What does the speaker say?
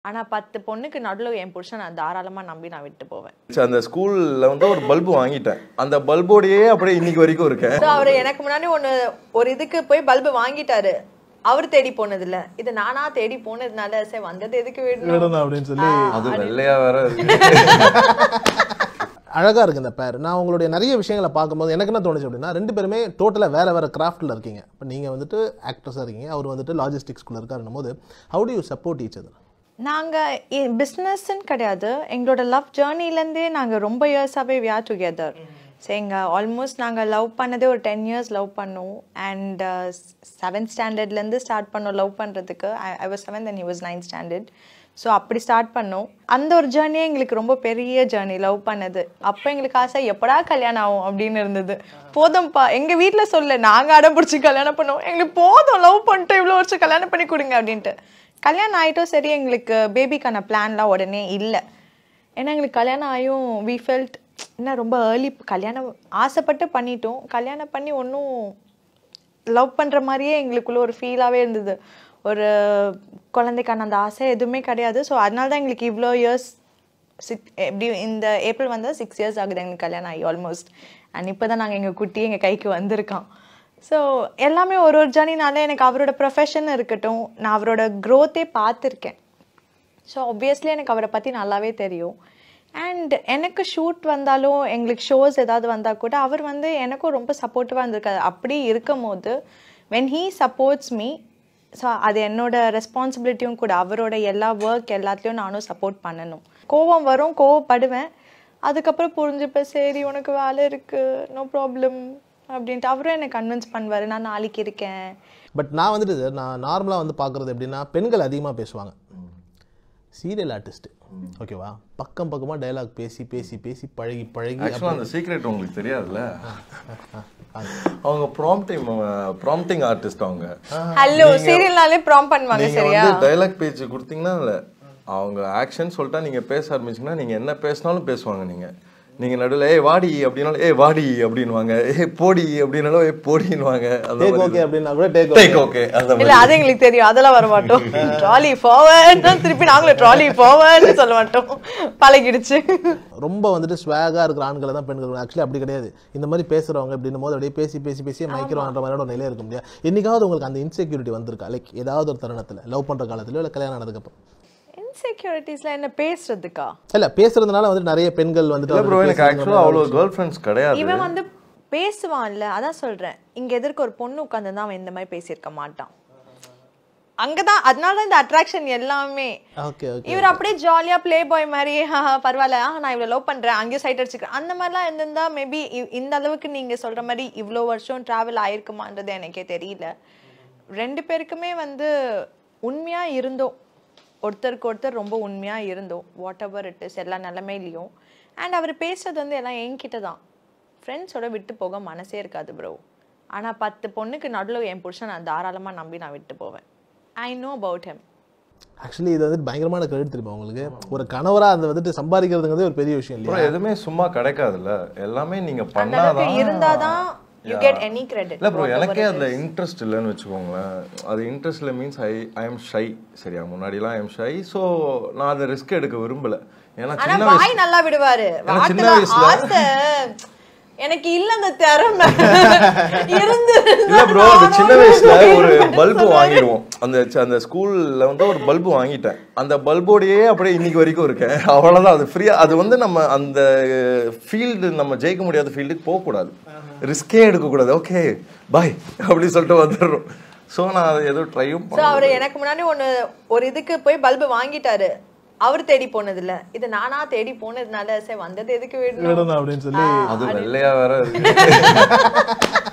ஆனா பத்து பொண்ணுக்கு நடுவில் என் புருஷன் நான் தாராளமா நம்பி நான் விட்டு போவேன் சரி, அந்த ஸ்கூல்ல வந்து ஒரு பல்பு வாங்கிட்டேன் அந்த பல்போடையே அப்படியே இன்னைக்கு வரைக்கும் இருக்கேன் So, அவரு எனக்கு முன்னாடி ஒண்ணு ஒரு இதுக்கு போய் பல்பு வாங்கிட்டாரு அவர் தேடி போனது இல்ல இது நானா தேடி போனதுனால சரி வந்தது எதுக்கு விடணும் விடணும் அப்படின்னு சொல்லி அது வெள்ளையா வேற இருக்கு அழகா இருக்கு இந்த பேர் நான் உங்களுடைய நிறைய விஷயங்களை பார்க்கும்போது எனக்கு என்ன தோணுச்சு அப்படின்னா ரெண்டு பேருமே டோட்டலா வேற வேற கிராஃப்ட்ல இருக்கீங்க இப்போ நீங்க வந்துட்டு ஆக்ட்ரஸா இருக்கீங்க அவர் வந்துட்டு லாஜிஸ்டிக்ஸ்குள்ள இருக்காருன்னும் போது how do you support each other நாங்க பிஸ்னஸ்ன்னு கிடையாது எங்களோட லவ் ஜேர்னிலேருந்தே நாங்க ரொம்ப இயர்ஸாகவே வி ஆர் டுகெதர் சரிங்க ஆல்மோஸ்ட் நாங்க லவ் பண்ணதே ஒரு டென் இயர்ஸ் லவ் பண்ணோம் அண்ட் செவன்த் ஸ்டாண்டர்ட்லேருந்து ஸ்டார்ட் பண்ணோம் லவ் பண்ணுறதுக்கு I was seventh and he was ninth standard so அப்படி ஸ்டார்ட் பண்ணோம் அந்த ஒரு ஜேர்னியே எங்களுக்கு ரொம்ப பெரிய ஜேர்னி லவ் பண்ணது அப்போ எங்களுக்கு ஆசை எப்படா கல்யாணம் ஆகும் அப்படின்னு இருந்தது போதும்ப்பா எங்கள் வீட்டில் சொல்ல நாங்கள் அடம் பிடிச்சி கல்யாணம் பண்ணோம் எங்களுக்கு போதும் லவ் பண்ணிட்டு இவ்வளோ வருஷம் கல்யாணம் பண்ணி கொடுங்க அப்படின்ட்டு கல்யாணம் ஆகிட்டும் சரி எங்களுக்கு பேபிக்கான பிளான்லாம் உடனே இல்லை ஏன்னா எங்களுக்கு கல்யாணம் ஆகியும் வி ஃபெல்ட் என்ன ரொம்ப ஏர்லி கல்யாணம் ஆசைப்பட்டு பண்ணிட்டோம் கல்யாணம் பண்ணி ஒன்றும் லவ் பண்ணுற மாதிரியே எங்களுக்குள்ள ஒரு ஃபீலாகவே இருந்தது ஒரு குழந்தைக்கான அந்த ஆசை எதுவுமே கிடையாது ஸோ அதனால தான் எங்களுக்கு இவ்வளோ இயர்ஸ் சிக் எப்படி இந்த ஏப்ரல் வந்தால் சிக்ஸ் இயர்ஸ் ஆகுது எங்களுக்கு கல்யாணம் ஆகி ஆல்மோஸ்ட் அண்ட் இப்போ தான் நாங்கள் எங்கள் குட்டி எங்கள் கைக்கு வந்திருக்கோம் ஸோ எல்லாமே ஒரு ஒரு ஜர்னினால எனக்கு அவரோட ப்ரொஃபஷன் இருக்கட்டும் நான் அவரோட க்ரோத்தே பார்த்துருக்கேன் ஸோ ஆப்வியஸ்லி எனக்கு அவரை பற்றி நல்லாவே தெரியும் அண்ட் எனக்கு ஷூட் வந்தாலும் எங்களுக்கு ஷோஸ் ஏதாவது வந்தால் கூட அவர் வந்து எனக்கும் ரொம்ப சப்போர்ட்டிவாக இருந்திருக்காரு அப்படி இருக்கும் போது when he supports me so அது என்னோட ரெஸ்பான்சிபிலிட்டியும் கூட அவரோட எல்லா ஒர்க் எல்லாத்துலேயும் நானும் சப்போர்ட் பண்ணணும் கோவம் வரும் கோவப்படுவேன் அதுக்கப்புறம் புரிஞ்சுப்பேன் சரி உனக்கு வேலை இருக்குது நோ ப்ராப்ளம் அப்படின்ட்டு அவரும் என்னை கன்வின்ஸ் பண்ணுவார் நான் நாளைக்கு இருக்கேன் பட் நான் வந்துட்டு இது, நான் நார்மலாக வந்து பார்க்குறது எப்படின்னா பெண்கள் அதிகமாக பேசுவாங்க சீரியல் ஆர்டிஸ்ட் ஓகேவா பக்கம் பக்கமாக டயலாக் பேசி பேசி பேசி பழகி பழகி ஆக்சுவலா அந்த சீக்ரெட் உங்களுக்கு தெரியாதுல்ல அவங்க ப்ராம்ப்டிங் ப்ராம்ப்டிங் ஆர்டிஸ்ட் அவங்க ஹலோ சீரியல்னாலே ப்ராம் பண்ணுவாங்க நீங்க சரியா வந்து டைலாக் பேஜ் கொடுத்தீங்கன்னா இல்ல அவங்க ஆக்ஷன் சொல்லிட்டா நீங்க பேச ஆரம்பிச்சீங்கன்னா நீங்க என்ன பேசினாலும் பேசுவாங்க நீங்க நீங்க நடுவில் ஏய் வாடி அப்படின்னாலும் ஏய் வாடி அப்படின்வாங்க ஏய் போடி அப்படின்னாலும் ஏய் போடின்வாங்க அந்த டேக் மாதிரி ஓகே அப்படின்னா கூட டேக் டேக் ஓகே அந்த இல்ல மாதிரி அது எங்களுக்கு தெரியும் அதெல்லாம் வர மாட்டோம் ட்ராலி ஃபார்வர்ட் திருப்பி நாங்களும் ட்ராலி ஃபார்வர்ட்னு சொல்ல மாட்டோம் பழகிடுச்சு ரொம்ப வந்துட்டு ஸ்வாகாக இருக்கிற ஆண்களை தான் பெண்கள் ஆக்சுவலி அப்படி கிடையாது இந்த மாதிரி பேசுறவங்க அப்படின்னும் போது அப்படியே பேசி பேசி பேசி மயக்கிறோன்ற மாதிரியான ஒரு நிலையம் இருக்க முடியாது என்னைக்காவது உங்களுக்கு அந்த இன்செக்யூரிட்டி வந்திருக்கா லைக் ஏதாவது ஒரு தருணத்தில் லவ் பண்ணுற காலத்துல இல்லை கல்யாணம் ஆனதுக்கப்புறம் இன்செக்யூரிட்டிஸ்ல என்ன பேசுறதுக்கா இல்லை பேசுறதுனால வந்துட்டு நிறைய பெண்கள் வந்துட்டு இல்ல ப்ரோ வந்துட்டு எனக்கு ஆக்சுவலா அவ்வளோ கேர்ள் ஃப்ரெண்ட்ஸ் கிடையாது இவன் வந்து பேசுவான்ல அதான் சொல்றேன் இங்க எதிர்க்க ஒரு பொண்ணு உட்காந்துருந்தா அவன் இந்த மாதிரி பேசியிருக்க மாட்டான் அங்கதான் அதனால இந்த அட்ராக்ஷன் எல்லாமே ஓகே ஓகே இவர் அப்படியே ஜாலியா ப்ளே பாய் மாதிரி "ஆஹா, பரவாயில்ல ஆ நான் இவ்வளவு லவ் பண்றேன் அங்கேயும் சைட் அடிச்சுக்கிறேன் அந்த மாதிரிலாம் இருந்திருந்தா மேபி இந்த அளவுக்கு நீங்க சொல்ற மாதிரி இவ்வளோ வருஷம் டிராவல் ஆயிருக்குமான்றது எனக்கே தெரியல ரெண்டு பேருக்குமே வந்து உண்மையா இருந்தோம் ஒருத்தருக்கு ஒருத்தர் ரொம்ப உண்மையா இருந்தோம் வாட் எவர் இட் இஸ் எல்லா நிலைமையிலையும் அண்ட் அவர் பேசுறது வந்து எல்லாம் என்கிட்ட தான் ஃப்ரெண்ட்ஸோட விட்டு போக மனசே இருக்காது ப்ரோ ஆனா பத்து பொண்ணுக்கு நடுவில் என் புருஷன் நான் தாராளமா நம்பி நான் விட்டு போவேன் I know about him actually இது வந்துட்டு பயங்கரமான கிரெடிட் தெரியுமா உங்களுக்கு ஒரு கணவரா அந்த வந்துட்டு சம்பாதிக்கிறதுங்கிறது ஒரு பெரிய விஷயம் இல்லையா ப்ரோ எதுவுமே சும்மா கிடைக்காதுல்ல எல்லாமே நீங்க அந்த அளவுக்கு பண்ணாதான் இருந்தாதான் யூ கெட் எனி கிரெடிட் இல்ல ப்ரோ எனக்கே அதுல இன்ட்ரெஸ்ட் இல்லைன்னு வச்சுக்கோங்களேன் அது இன்ட்ரெஸ்ட்ல means I I am shy சரியா முன்னாடிலாம் ஐ எம் ஷை ஸோ நான் அதை ரிஸ்க் எடுக்க விரும்பல ஏன்னா ஆனா சின்ன வயசு வாய் நல்லா விடுவாரு ஏன்னா சின்ன வார்த்தை வயசுல- ஆசை எனக்கு இல்ல அந்த திறமை இருந்து இல்ல ப்ரோ அது சின்ன வயசுல ஒரு பல்பு வாங்கிடுவோம் அந்த ச- அந்த ஸ்கூல்ல வந்து ஒரு பல்பு வாங்கிட்டேன் அந்த பல்போடையே அப்படியே இன்னைக்கு வரைக்கும் இருக்கேன் அவ்வளவுதான் அது ஃப்ரீயா அது வந்து நம்ம அந்த ஃபீல்டு நம்ம ஜெயிக்க முடியாத ஃபீல்டுக்கு போகக்கூடாது ரிஸ்கே எடுக்கக்கூடாது ஓகே பாய் அப்படி சொல்லிட்டு வந்துடுறோம் ஸோ நான் அதை எதுவும் ட்ரையும் சோ அவரு எனக்கு முன்னாடி ஒண்ணு ஒரு இதுக்கு போய் பல்பு வாங்கிட்டாரு அவர் தேடி போனது இல்ல இது நானா தேடி போனதுனால சரி வந்தது எதுக்கு விடணும் விடணும் அப்படின்னு சொல்லி அது வெள்ளையா வேற இருக்கு